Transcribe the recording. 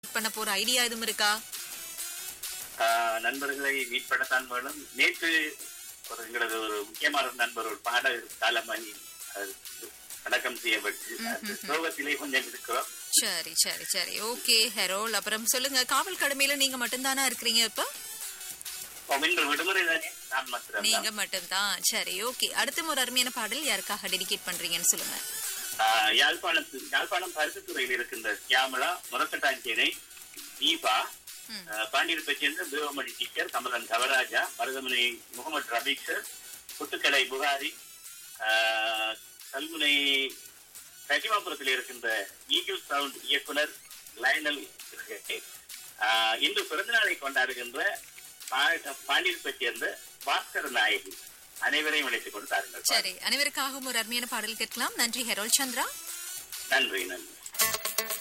பண்ண போற ஐடியா எதுவும் இருக்கா ஆஹ் நண்பர்களை மீட் பண்ணத்தான் வேணும் நேற்று ஒரு எங்களது ஒரு முக்கியமான ஒரு நண்பர் ஒரு பாடகர் காலமாகி அது அடக்கம் செய்யப்பட்டு அந்த சோகத்திலே கொஞ்சம் இருக்கிறோம் சரி சரி சரி ஓகே ஹெரோல் அப்புறம் சொல்லுங்க காவல் கடமையில நீங்க மட்டும்தானா இருக்கிறீங்க இப்ப இப்போ இன்று விடுமுறை தானே நான் மாத்திரம் நீங்க மட்டும்தான் சரி ஓகே அடுத்த ஒரு அருமையான பாடல் யாருக்காக டெடிகேட் பண்றீங்கன்னு சொல்லுங்க ஆஹ் யாழ்ப்பாணத்து யாழ்ப்பாணம் பரிசுத்துறையில் இருக்கின்ற சியாமலா முரக்கட்டாஞ்சேனை தீபா ம். ஆஹ் பாண்டியத்தை சேர்ந்த தேவமணி டீச்சர் கமலன் கவராஜா மருதமனை முகமது ரபீக் சார் புத்துக்கடை புகாரி ஆஹ் கல்முனை கட்டிமாபுரத்தில் இருக்கின்ற ஈகிள் சவுண்ட் இயக்குனர் லயனல் இருக்கு. ஆஹ் இன்று பிறந்தநாளை கொண்டாடுகின்ற பா- பாண்டியத்தை சேர்ந்த பாஸ்கர் நாயகி அனைவரையும் அழைத்துக் கொண்டு தாருங்கள் சரி அனைவருக்காகவும் ஒரு அருமையான பாடல் கேட்கலாம் நன்றி ஹெரோல் சந்திரா நன்றி நன்றி